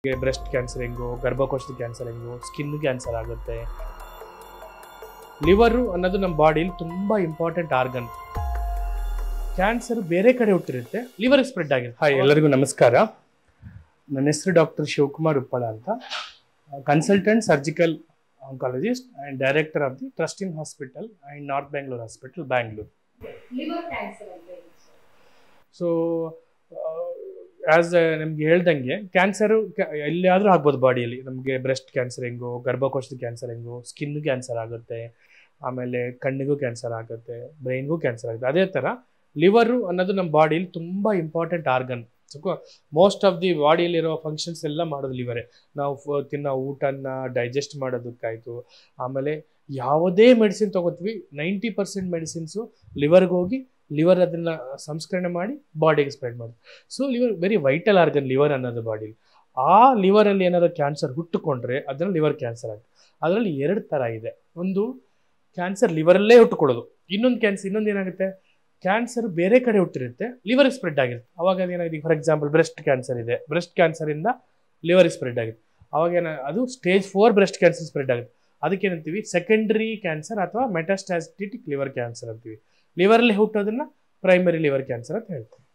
Breast cancer ಹೆಂಗೋ ಗರ್ಭಕೋಶದ cancer ಹೆಂಗೋ ಸ್ಕಿನ್ ಕ್ಯಾನ್ಸರ್ ಆಗುತ್ತೆ ಲಿವರು ಅನ್ನೋದು ನಮ್ಮ ಬಾಡಿಲಿ ತುಂಬ ಇಂಪಾರ್ಟೆಂಟ್ ಆರ್ಗನ್ ಕ್ಯಾನ್ಸರ್ ಬೇರೆ ಕಡೆ ಹುಟ್ಟಿರುತ್ತೆ ಲಿವರ್ ಸ್ಪ್ರೆಡ್ ಆಗಿದೆ ಹಾಯ್ ಎಲ್ಲರಿಗೂ ನಮಸ್ಕಾರ ನನ್ನ ಹೆಸರು ಡಾಕ್ಟರ್ ಶಿವಕುಮಾರ್ ಉಪ್ಪಳ ಅಂತ consultant surgical oncologist and director of the ಟ್ರಸ್ಟಿನ್ hospital and north Bangalore hospital Bangalore liver cancer ಅಂತ ಹೇಳಿ ಸರ್. ಸೊ ಆಸ್ ನಮ್ಗೆ ಹೇಳ್ದಂಗೆ ಕ್ಯಾನ್ಸರು ಎಲ್ಲಿಯಾದರೂ ಆಗ್ಬೋದು ಬಾಡಿಯಲ್ಲಿ ನಮಗೆ ಬ್ರೆಸ್ಟ್ ಕ್ಯಾನ್ಸರ್ ಹೆಂಗೋ ಗರ್ಭಕೋಶದ ಕ್ಯಾನ್ಸರ್ ಹೆಂಗೋ ಸ್ಕಿನ್ ಕ್ಯಾನ್ಸರ್ ಆಗುತ್ತೆ ಆಮೇಲೆ ಕಣ್ಣಿಗೂ ಕ್ಯಾನ್ಸರ್ ಆಗುತ್ತೆ ಬ್ರೈನ್ಗೂ ಕ್ಯಾನ್ಸರ್ ಆಗುತ್ತೆ ಅದೇ ಥರ ಲಿವರು ಅನ್ನೋದು ನಮ್ಮ ಬಾಡಿಲಿ ತುಂಬ important organ so most of the ಬಾಡಿಯಲ್ಲಿರೋ ಫಂಕ್ಷನ್ಸ್ ಎಲ್ಲ ಮಾಡೋದು ಲಿವರೇ ನಾವು ಫ- ತಿನ್ನೋ ಊಟನ ಡೈಜೆಸ್ಟ್ ಮಾಡೋದಕ್ಕಾಯಿತು ಆಮೇಲೆ ಯಾವುದೇ ಮೆಡಿಸಿನ್ ತೊಗೋತೀವಿ ನೈಂಟಿ ಪರ್ಸೆಂಟ್ ಮೆಡಿಸಿನ್ಸು ಲಿವರ್ಗೆ ಹೋಗಿ ಲಿವರ್ ಅದನ್ನು ಸಂಸ್ಕರಣೆ ಮಾಡಿ ಬಾಡಿಗೆ ಸ್ಪ್ರೆಡ್ ಮಾಡುತ್ತೆ so liver very vital organ liver ಅನ್ನೋದು ಬಾಡಿಲಿ ಆ ಲಿವರಲ್ಲಿ ಏನಾದ್ರು ಕ್ಯಾನ್ಸರ್ ಹುಟ್ಟುಕೊಂಡ್ರೆ ಅದನ್ನು ಲಿವರ್ ಕ್ಯಾನ್ಸರ್ ಆಗುತ್ತೆ ಅದರಲ್ಲಿ ಎರಡು ಥರ ಇದೆ ಒಂದು ಕ್ಯಾನ್ಸರ್ ಲಿವರಲ್ಲೇ ಹುಟ್ಟುಕೊಳ್ಳೋದು ಇನ್ನೊಂದು ಕ್ಯಾನ್ಸರ್ ಇನ್ನೊಂದು ಏನಾಗುತ್ತೆ ಕ್ಯಾನ್ಸರ್ ಬೇರೆ ಕಡೆ ಹುಟ್ಟಿರುತ್ತೆ ಲಿವರ್ಗೆ ಸ್ಪ್ರೆಡ್ ಆಗಿರುತ್ತೆ ಅವಾಗ ಅದೇನಾಗಿದೆ ಫಾರ್ ಎಕ್ಸಾಂಪಲ್ ಬ್ರೆಸ್ಟ್ ಕ್ಯಾನ್ಸರ್ ಇದೆ ಬ್ರೆಸ್ಟ್ ಕ್ಯಾನ್ಸರಿಂದ ಲಿವರ್ಗೆ ಸ್ಪ್ರೆಡ್ ಆಗುತ್ತೆ ಅವಾಗ ಏನ ಅದು stage four breast cancer spread ಆಗುತ್ತೆ ಅದಕ್ಕೇನಂತೀವಿ ಸೆಕೆಂಡರಿ ಕ್ಯಾನ್ಸರ್ ಅಥವಾ ಮೆಟಾಸ್ಟಾಸ್ಟಿಕ್ ಲಿವರ್ ಕ್ಯಾನ್ಸರ್ ಅಂತೀವಿ ಲಿವರಲ್ಲಿ ಹುಟ್ಟೋದನ್ನ ಪ್ರೈಮರಿ ಲಿವರ್ ಕ್ಯಾನ್ಸರ್ ಅಂತ ಹೇಳ್ತೀವಿ